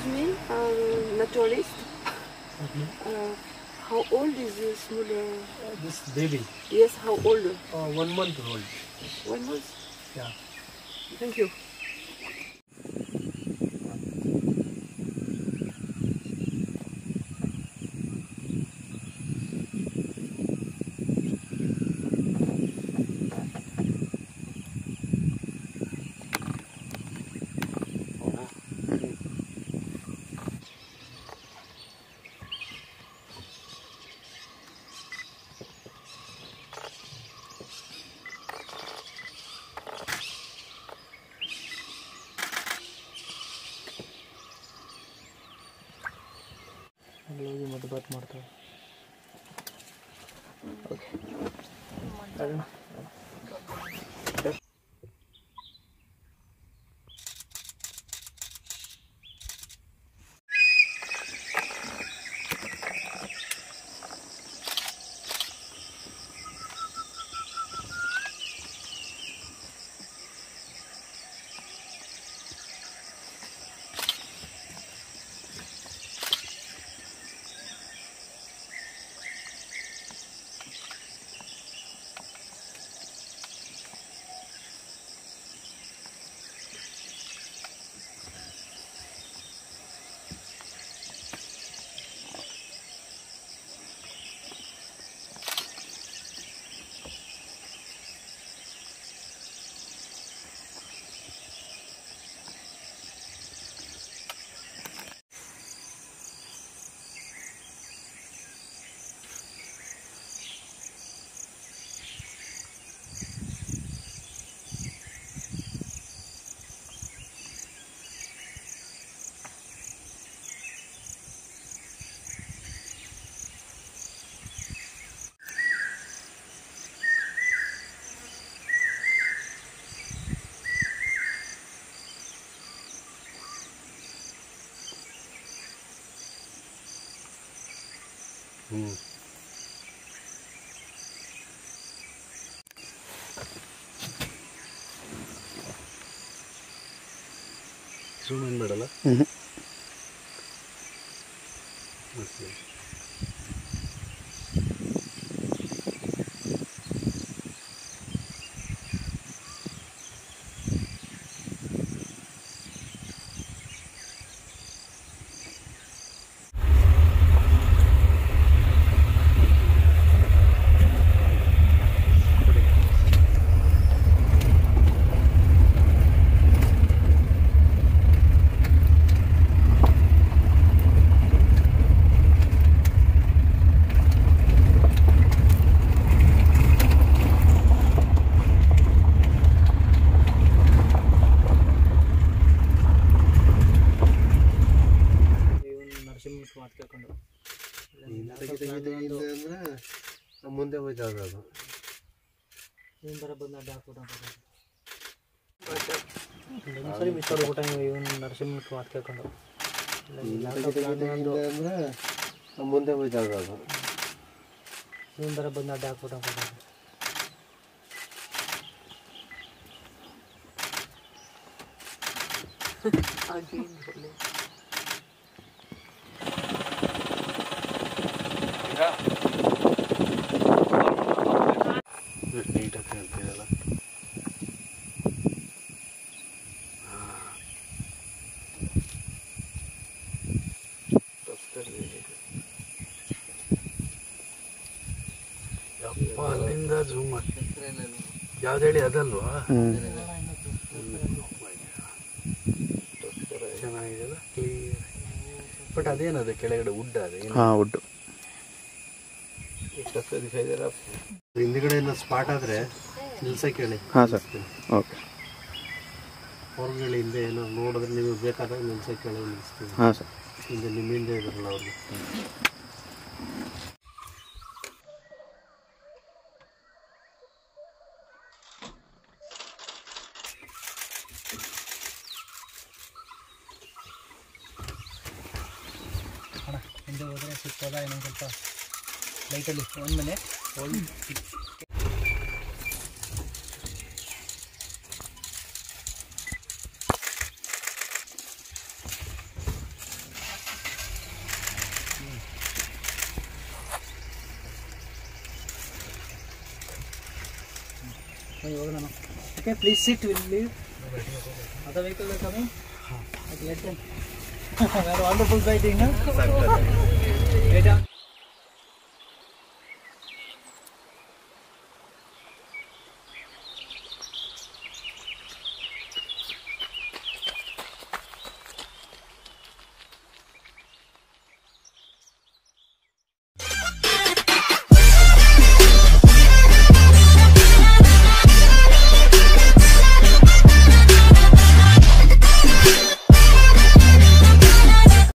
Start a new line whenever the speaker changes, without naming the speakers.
me, uh, naturalist. Uh, how old is this small? Uh,
This baby,
yes, how old?
uh, one month old.
One month.
Yeah.
Thank you.
ಅಲ್ಲಿ ಹೋಗಿ ಮತ್ತೆ ಬಾತ್ ಮಾಡ್ತಾವೆ
ಹ್ಞೂ zoom ಏನು ಮಾಡಲ್ಲ ಮತ್ತೆ
ಇವನು ನರಸಿಂಹ ಮಾತು ಕೇಳ್ಕೊಂಡು
ತೆಗಿದೆ ಅಂದರೆ ಮುಂದೆ ಹೋಯ್ತಾ ಅದು
ನೀನು ಬರೋ ಬಂದು ಅಡ್ಡ ಹಾಕ್ಬಿಟ್ಟು ಒಂದ್ಸರಿ ಮಿಸ್ ಮಾಡ್ಬಿಟ್ಟ ನೀವು ಇವನು ನರಸಿಂಹ ಮಾತು ಕೇಳ್ಕೊಂಡು
ತೆಗಿದೆ ಅಂದರೆ ಮುಂದೆ ಹೋಯ್ತಾ ಅದು
ನೀನು ಬರೋ ಬಂದು ಅಡ್ಡ ಹಾಕ್ಬಿಟ್ಟು
Again, Bole.
ಎಷ್ಟು ನೀಟಾಗಿ ಕಾಣ್ತಿರಲ್ಲ ಯಪ್ಪ ಅಲ್ಲಿಂದ ಝೂಮ್ ಮಾಡಿ ಯಾವ್ದು ಹೇಳಿ ಅದಲ್ವಾ ಚೆನ್ನಾಗಿದೆಯಲ್ಲ ಕ್ಲಿಯರ್ ಬಟ್ ಅದೇನದು ಕೆಳಗಡೆ ಉಡ್ಡ ಅದು ಏನು
ಹಾಂ ಉಡ್ಡು
ಹಿಂದ್ಗಡೆ ಏನೋ ಸ್ಪಾಟ್ ಆದ್ರೆ ನಿಲ್ಸಕ್ಕೆ ಹೇಳಿ
ಹಾಂ ಸರ್ ಓಕೆ
ಹೊರಗಡೆ ಹಿಂದೆ ಏನೋ ನೋಡಿದ್ರೆ ನಿಮಗೆ ಬೇಕಾದಾಗ ನಿಲ್ಸಕ್ಕೆ ಹೇಳಿ ನಿಲ್ಲಿಸ್ತೀವಿ
ಹಾಂ ಸರ್
ಹಿಂದೆ ನಿಮ್ಮ ಹಿಂದೆ ಇದ್ರಲ್ಲ ಅವ್ರಿಗೆ
ಅಣ್ಣ ಹಿಂದೆ ಹೋದರೆ ಸಿಗ್ತದ ಇನ್ನೊಂದು ಸ್ವಲ್ಪ ಲೈಟಲ್ಲಿ ಒಂದು ಮನೆ ಒಂದು Okay, please sit. We'll leave. Other vehicles are coming. Okay, let them. Very wonderful sighting, huh? Hey, down.